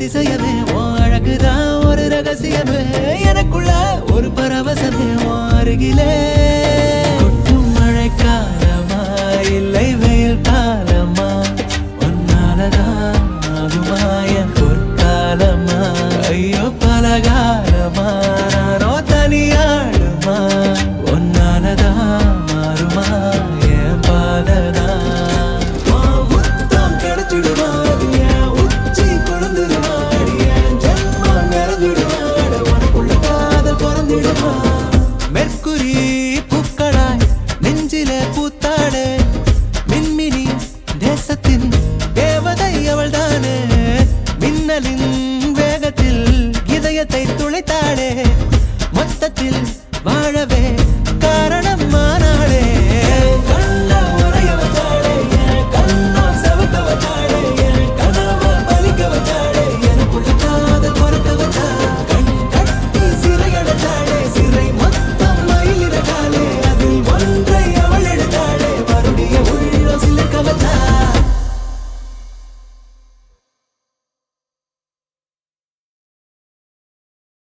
அதிசயமே உன் அழகுதான் ஒரு ரகசியமே எனக்குள்ள ஒரு பரவசமே உன் அருகிலே கொட்டும் மழை காலமா இல்லை வெயில் காலமா உன்னாலதான் ஆகுமா என் பொற்காலமா ஐயோ பலகாலமா நானோ தனியாடுமா உன்னாலதான் மாறுமா என் பாததான் உன் முத்தம் கிடைச்சிடுமா என் உச்சி குழந்துடுமா என் ஜென்மம் நிறைஞ்சிடுமா உனக்குள்ள காதல் பிறந்திடுமா மெர்க்குரி பூக்களாய் நெஞ்சிலே பூத்தாடே மின்மினி தேசத்தின் தேவதை அவள்தானே மின்னலின் வேகத்தில் இதயத்தை துளைத்தாடே மொத்தத்தில் வாழவே